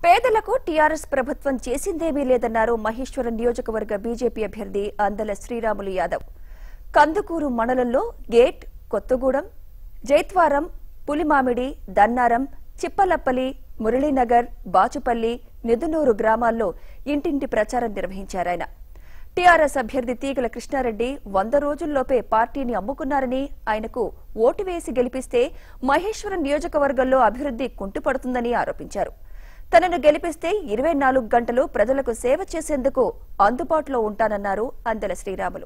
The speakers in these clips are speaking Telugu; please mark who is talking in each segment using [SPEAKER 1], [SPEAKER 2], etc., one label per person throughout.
[SPEAKER 1] పేదలకు టీఆర్ఎస్ ప్రభుత్వం చేసిందేమీ లేదన్నారు మహేశ్వరం నియోజకవర్గ బీజేపీ అభ్యర్థి అందల శ్రీరాములు యాదవ్ కందుకూరు మండలంలో గేట్ కొత్తగూడెం జైత్వారం పులిమామిడి దన్నారం చిప్పలప్పలి మురళీనగర్ బాచుపల్లి నిదునూరు గ్రామాల్లో ఇంటింటి ప్రచారం నిర్వహించారాయన టీఆర్ఎస్ అభ్యర్థి తీగల కృష్ణారెడ్డి వంద రోజుల్లోపే పార్టీని అమ్ముకున్నారని ఆయనకు ఓటు వేసి గెలిపిస్తే మహేశ్వరం నియోజకవర్గంలో అభివృద్ది కుంటుపడుతుందని ఆరోపించారు తనను గెలిపిస్తే ఇరవై నాలుగు గంటలు ప్రజలకు సేవ చేసేందుకు అందుబాటులో ఉంటానన్నారు అందల శ్రీరాములు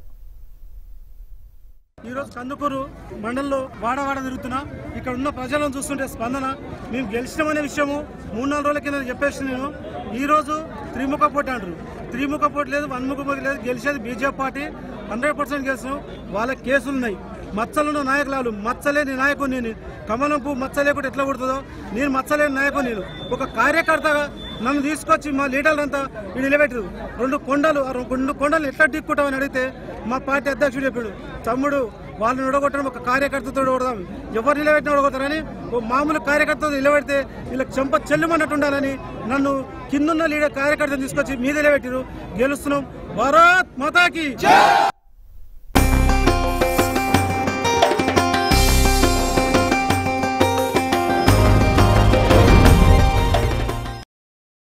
[SPEAKER 2] ఈ రోజు కందుకూరు మండలంలో వాడవాడ తిరుగుతున్నా ఇక్కడ ఉన్న ప్రజలను చూస్తుంటే స్పందన మేము గెలిచినామనే విషయము మూడు నాలుగు రోజుల కింద చెప్పేసి నేను ఈ రోజు త్రిముఖ పోటీ అంటారు త్రిముఖ పోటీ లేదు వన్ముఖ పోటీ లేదు గెలిచేది బీజేపీ పార్టీ హండ్రెడ్ పర్సెంట్ గెలిచినాం వాళ్ళ కేసులు ఉన్నాయి మచ్చలున్న నాయకులు మచ్చలేని నాయకుడు నేను కమలం పువ్వు మచ్చ లేకుండా ఎట్లా కొడుతుందో నేను మచ్చలేని నాయకుడు నేను ఒక కార్యకర్తగా నన్ను తీసుకొచ్చి మా లీడర్లంతా వీడు నిలబెట్టరు రెండు కొండలు ఆ రెండు కొండలు ఎట్లా దిక్కుంటామని అడిగితే మా పార్టీ అధ్యక్షుడు చెప్పాడు తమ్ముడు వాళ్ళని ఓడగొట్టడం ఒక కార్యకర్తతో ఓడదాం ఎవరు నిలబెట్టిన ఓడగొడతారని ఓ మామూలు కార్యకర్తతో నిలబెడితే వీళ్ళకి చెంప చెల్లుమన్నట్టు ఉండాలని నన్ను కిందున్న లీడర్ కార్యకర్తను తీసుకొచ్చి మీద నిలబెట్టారు గెలుస్తున్నాం భారత్ మాతాకి